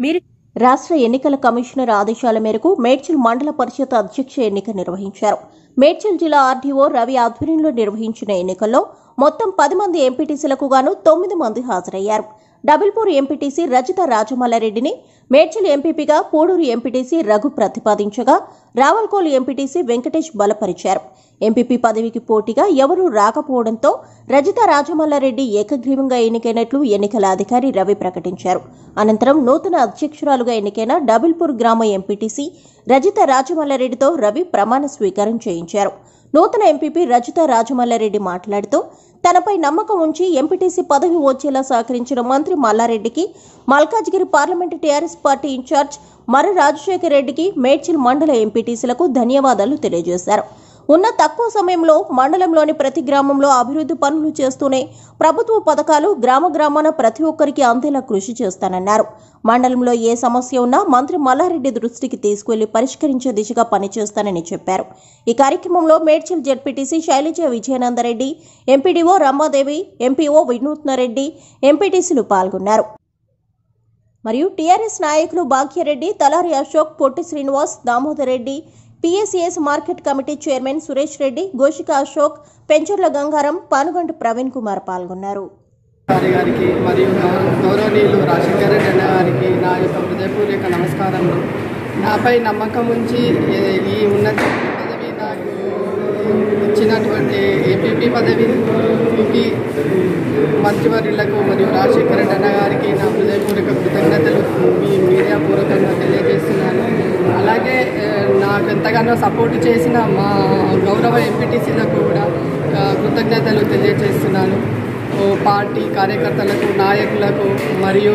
వీరి రాష్ట్ర ఎన్నికల కమిషనర్ ఆదేశాల మేరకు మేడ్చల్ మండల పరిషత్ అధ్యక్ష ఎన్నిక నిర్వహించారు మేడ్చల్ జిల్లా ఆర్డీఓ రవి ఆధ్వర్యంలో నిర్వహించిన ఎన్నికల్లో మొత్తం పది మంది ఎంపీటీసీలకు గాను తొమ్మిది మంది హాజరయ్యారు డబుల్పూర్ ఎంపీటీసీ రజిత రాజమల్లారెడ్డిని మేడ్చల్ ఎంపీపీగా పూడూరు ఎంపీటీసీ రఘు ప్రతిపాదించగా రావల్కోలు ఎంపీటీసీ వెంకటేష్ బలపరిచారు ఎంపీపీ పదవికి పోటీగా ఎవరూ రాకపోవడంతో రజిత రాజమల్లారెడ్డి ఏకగ్రీవంగా ఎన్నికైనట్లు ఎన్నికల అధికారి రవి ప్రకటించారు అనంతరం నూతన అధ్యక్షురాలుగా ఎన్నికైన డబుల్పూర్ గ్రామ ఎంపీటీసీ రజిత రాజమల్లారెడ్డితో రవి ప్రమాణ స్వీకారం చేయించారు నూతన ఎంపీపీ రజిత రాజమల్లారెడ్డి మాట్లాడుతూ తనపై నమ్మకం ఉంచి ఎంపీటీసీ పదవి వచ్చేలా సహకరించిన మంత్రి మల్లారెడ్డికి Malkajgiri parliament TRS party incharge Marri Rajasekhar రెడ్డికి మేడ్చల్ మండల ఎంపీటీసీలకు ధన్యవాదాలు తెలియజేశారు ఉన్న తక్కువ సమయంలో మండలంలోని ప్రతి గ్రామంలో అభివృద్ధి పనులు చేస్తూనే ప్రభుత్వ పథకాలు గ్రామ గ్రామాన ప్రతి ఒక్కరికి అందేలా కృషి చేస్తానన్నారు మండలంలో ఏ సమస్య ఉన్నా మంత్రి మల్లారెడ్డి దృష్టికి తీసుకువెళ్లి పరిష్కరించే దిశగా పనిచేస్తానని చెప్పారు ఈ కార్యక్రమంలో Medchal ZPTC Shailaja Vijayanandareddy MPDO Ramadevi MPO Vinuthnareddy ఎంపీటీసీలు పాల్గొన్నారు మరియు టీఆర్ఎస్ నాయకులు Bhagyareddy Talari Ashok Potti Srinivas Damodar Reddy PSES market committee chairman Suresh Reddy Goshika Ashok Pencharla Gangaram Panuganti Praveen Kumar పాల్గొన్నారు గారి గారికి మరియు గౌరవ- గౌరవనీయులు రాజశేఖర రెడ్డి అన్న గారికి నా యొక్క హృదయపూర్వక నమస్కారములు నాపై నమ్మకం ఉంచి ఏ- ఈ ఉన్నత పదవి నాకు ఇచ్చినటువంటి ఏపీపీ పదవికి మంత్రివర్యులకు మరియు రాజశేఖర రెడ్డి అన్న గారికి నా హృదయపూర్వక కృతజ్ఞతలు మీ మీడియా పూర్వకంగా తెలియజేస్తున్నాను అలాగే ఏ, నాకు ఎంతగానో సపోర్ట్ చేసిన మా గౌరవ ఎంపీటీసీలకు కూడా ఆ, కృతజ్ఞతలు తెలియజేస్తున్నాను ఓ పార్టీ కార్యకర్తలకు నాయకులకు మరియు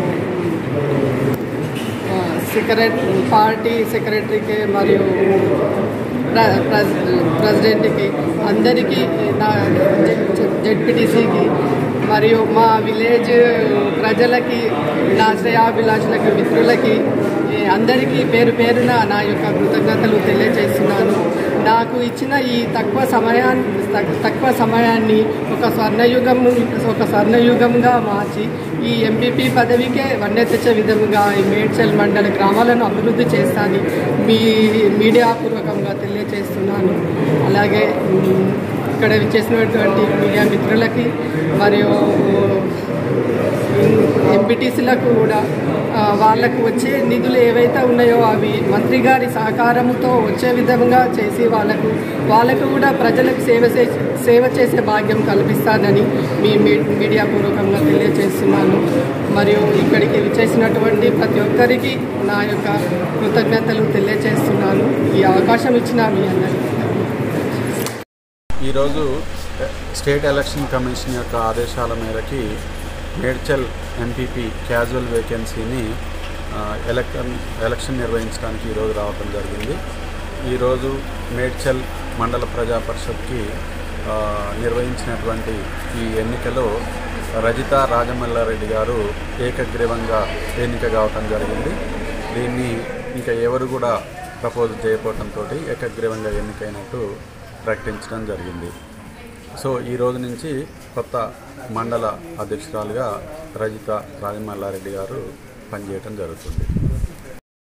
ఆ, సెక్రట పార్టీ సెక్రటరీకి మరియు ప్ర ప్రెస్- ప్రెసిడెంట్కి అందరికీ నా జెడ్పీటీసీకి మరియు మా విలేజ్ ప్రజలకి నా శ్రేయాభిలాషులకి మిత్రులకి ఈ అందరికీ పేరు పేరున నా యొక్క కృతజ్ఞతలు తెలియజేస్తున్నాను నాకు ఇచ్చిన ఈ తక్కువ సమయాన్ని తక్- తక్కువ సమయాన్ని ఒక స్వర్ణయుగం ఒక స్వర్ణయుగంగా మార్చి ఈ ఎంపీపీ పదవికే వన్నె తెచ్చే విధంగా ఈ మేడ్చల్ మండల గ్రామాలను అభివృద్ధి చేస్తానని మీ మీడియా పూర్వకంగా తెలియజేస్తున్నాను అలాగే ఉమ్, ఇక్కడ విచ్చేసినటువంటి మీడియా మిత్రులకి మరియు ఎంపీటీసీలకు కూడా ఆ, వాళ్ళకు వచ్చే నిధులు ఏవైతే ఉన్నాయో అవి మంత్రి గారి సహకారంతో వచ్చే విధంగా చేసి వాళ్ళకు వాళ్ళకు కూడా ప్రజలకు సేవ చే- సేవ చేసే భాగ్యం కల్పిస్తానని మీ మీ- మీడియా పూర్వకంగా తెలియజేస్తున్నాను మరియు ఇక్కడికి విచ్చేసినటువంటి ప్రతి ఒక్కరికి నా యొక్క కృతజ్ఞతలు తెలియజేస్తున్నాను ఈ అవకాశం ఇచ్చిన మీ అందరికీ ఈరోజు స్టేట్ ఎలక్షన్ కమిషన్ యొక్క ఆదేశాల మేరకి మేడ్చల్ ఎంపీపీ క్యాజువల్ వేకెన్సీని ఆ, ఎలక్షన్ ఎలక్షన్ నిర్వహించడానికి ఈరోజు రావడం జరిగింది ఈరోజు మేడ్చల్ మండల ప్రజా పరిషత్కి ఆ, నిర్వహించినటువంటి ఈ ఎన్నికలో రజిత రాజమల్లారెడ్డి గారు ఏకగ్రీవంగా ఎన్నిక కావటం జరిగింది దీన్ని ఇంకా ఎవరు కూడా ప్రపోజ్ చేయకపోవడంతో ఏకగ్రీవంగా ఎన్నికైనట్టు ప్రకటించడం జరిగింది సో ఈ రోజు నుంచి కొత్త మండల అధ్యక్షురాలుగా రజిత రాజమల్లారెడ్డి గారు పనిచేయటం జరుగుతుంది